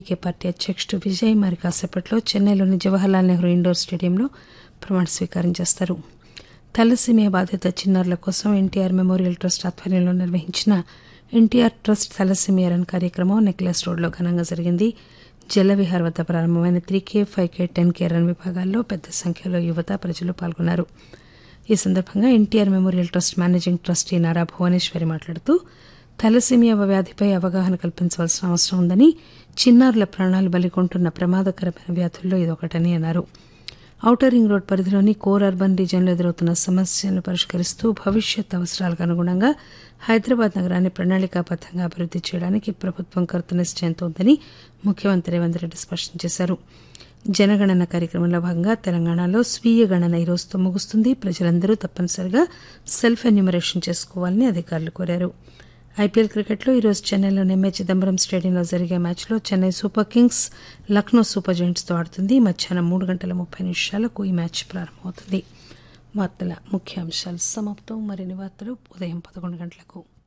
కే party అధ్యక్షుడు విజయ్ మరి కాసేపట్లో చెన్నైలోని జవహర్లాల్ నెహ్రూ ఇండోర్ స్టేడియంలో ప్రమాణ స్వీకారం చేస్తారు థాలసీమియా బాధిత చిన్నారుల కోసం ఎన్టీఆర్ మెమోరియల్ ట్రస్ట్ ఆధ్వర్యంలో నిర్వహించిన ఎన్టీఆర్ ట్రస్ట్ థాలసీమియా రన్ కార్యక్రమం నెక్లెస్ రోడ్లో ఘనంగా జరిగింది జలవిహార్ వద్ద ప్రారంభమైన three K five K ten K run విభాగాల్లో పెద్ద సంఖ్యలో యువత ప్రజలు పాల్గొన్నారు ఈ సందర్భంగా N T R memorial trust managing trustee Nara Bhuvaneswari మాట్లాడుతూ థాలసీమియా వ్యాధిపై అవగాహన కల్పించవలసిన అవసరం ఉందని చిన్నారుల ప్రాణాలు బలికొంటున్న ప్రమాదకరమైన వ్యాధుల్లో ఇదొకటని అన్నారు ఔటర్ రింగ్ రోడ్ పరిధిలోని కోర్ అర్బన్ రీజియన్లో ఎదురవుతున్న సమస్యలను పరిష్కరిస్తూ భవిష్యత్ అవసరాలకు అనుగుణంగా హైదరాబాద్ నగరాన్ని ప్రణాళికాబద్దంగా అభివృద్ది చేయడానికి ప్రభుత్వం కృతనిశ్చయంతో ఉందని ముఖ్యమంత్రి రేవంత్ రెడ్డి స్పష్టం చేశారు జనగణన కార్యక్రమంలో భాగంగా తెలంగాణలో స్వీయ గణన ఈ రోజుతో ముగుస్తుంది ప్రజలందరూ తప్పనిసరిగా సెల్ఫ్ ఎన్యూమరేషన్ చేసుకోవాలని అధికారులు కోరారు ఐపీఎల్ క్రికెట్లో ఈరోజు చెన్నైలోని ఎంఏ చిదంబరం స్టేడియంలో జరిగే మ్యాచ్లో Chennai super kings Lucknow super జెయింట్స్తో ఆడుతుంది మధ్యాహ్నం మూడు గంటల ముప్పై నిమిషాలకు ఈ మ్యాచ్ ప్రారంభమవుతుంది వార్తల ముఖ్యాంశాలు సమాప్తం మరిన్ని వార్తలు ఉదయం పదకొండు గంటలకు